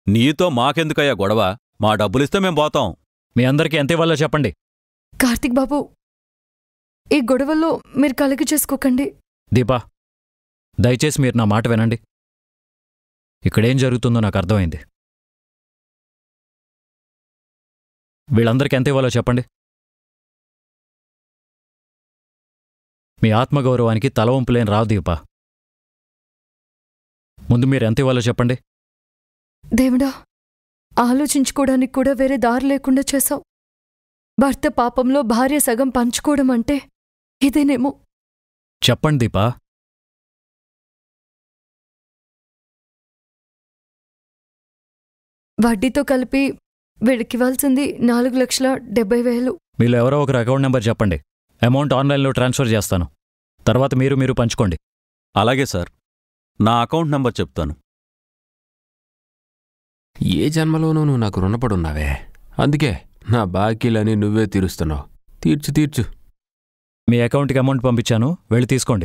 నీతో మాకెందుకయ్యా గొడవ మా డబ్బులిస్తే మేం పోతాం మీ అందరికీ ఎంత ఇవ్వాలో చెప్పండి కార్తిక్ బాబు ఈ గొడవల్లో మీరు కలిగి చేసుకోకండి దీపా దయచేసి మీరు నా మాట వినండి ఇక్కడేం జరుగుతుందో నాకు అర్థమైంది వీళ్ళందరికీ ఎంత ఇవ్వాలో చెప్పండి మీ ఆత్మగౌరవానికి తలవంపులేని రావు దీపా ముందు మీరు ఎంత ఇవ్వాలో చెప్పండి దేవుడా ఆలోచించుకోవడానికి కూడా వేరే దారి లేకుండా చేశావు భర్త పాపంలో భార్య సగం పంచుకోవడం అంటే ఇదేనేమో చెప్పండి దీపా వడ్డీతో కలిపి వీడికివ్వాల్సింది నాలుగు లక్షల డెబ్బై వేలు మీలో ఎవరో ఒకరు అకౌంట్ నెంబర్ చెప్పండి అమౌంట్ ఆన్లైన్లో ట్రాన్స్ఫర్ చేస్తాను తర్వాత మీరు మీరు పంచుకోండి అలాగే సార్ నా అకౌంట్ నంబర్ చెప్తాను ఏ జన్మలోనూ నువ్వు నాకు రుణపడున్నావే అందుకే నా బాకీలని నువ్వే తీరుస్తున్నావు తీర్చు తీర్చు మీ అకౌంట్కి అమౌంట్ పంపించాను వెళ్ళి తీసుకోండి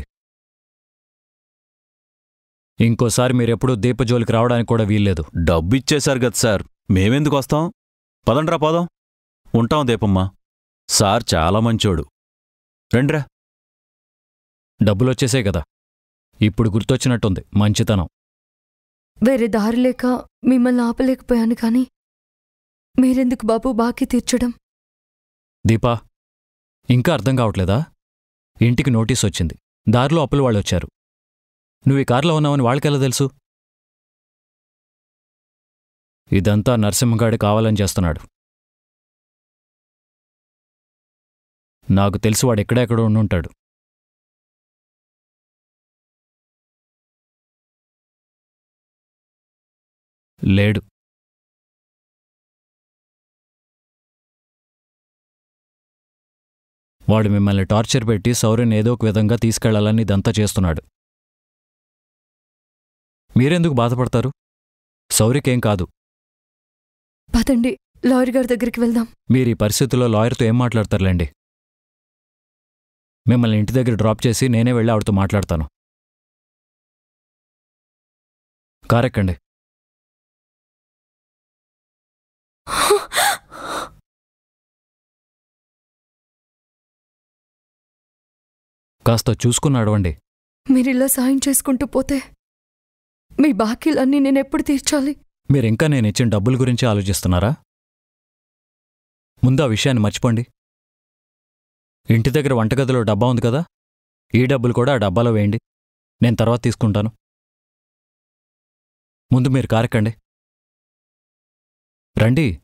ఇంకోసారి మీరెప్పుడూ దీప జోలికి రావడానికి కూడా వీల్లేదు డబ్బు ఇచ్చేశారు కదా సార్ మేమెందుకు వస్తాం పదండ్రా పోదాం ఉంటాం దీపమ్మ సార్ చాలా మంచోడు రండ్రా డబ్బులు వచ్చేసే కదా ఇప్పుడు గుర్తొచ్చినట్టుంది మంచితనం వేరే దారి లేక మిమ్మల్ని ఆపలేకపోయాను కానీ మీరెందుకు బాబు బాకీ తీర్చడం దీపా ఇంకా అర్థం కావట్లేదా ఇంటికి నోటీస్ వచ్చింది దారిలో అప్పులు వాళ్ళు వచ్చారు నువ్వు ఈ కారులో ఉన్నావని వాళ్ళకెలా తెలుసు ఇదంతా నరసింహగాడి కావాలని చేస్తున్నాడు నాకు తెలిసి వాడు ఎక్కడెక్కడ ఉండుంటాడు లేడు వాడు మిమ్మల్ని టార్చర్ పెట్టి సౌర్యని ఏదో ఒక విధంగా తీసుకెళ్లాలని ఇదంతా చేస్తున్నాడు మీరెందుకు బాధపడతారు సౌర్యకేం కాదు పదండి లాయర్ గారి దగ్గరికి వెళ్దాం మీరు ఈ పరిస్థితుల్లో లాయర్తో ఏం మాట్లాడతారులేండి మిమ్మల్ని ఇంటి దగ్గర డ్రాప్ చేసి నేనే వెళ్ళి ఆవిడతో మాట్లాడతాను కారెక్కండి కాస్త చూసుకుని అడవండి మీరిలా సాయం చేసుకుంటూ పోతే మీ బాకీలన్నీ నేనెప్పుడు తీర్చాలి మీరింకా నేను ఇచ్చిన డబ్బుల గురించి ఆలోచిస్తున్నారా ముందు ఆ విషయాన్ని మర్చిపోండి ఇంటి దగ్గర వంటగదిలో డబ్బా ఉంది కదా ఈ డబ్బులు కూడా ఆ డబ్బాలో వేయండి నేను తర్వాత తీసుకుంటాను ముందు మీరు కారెక్కండి రండి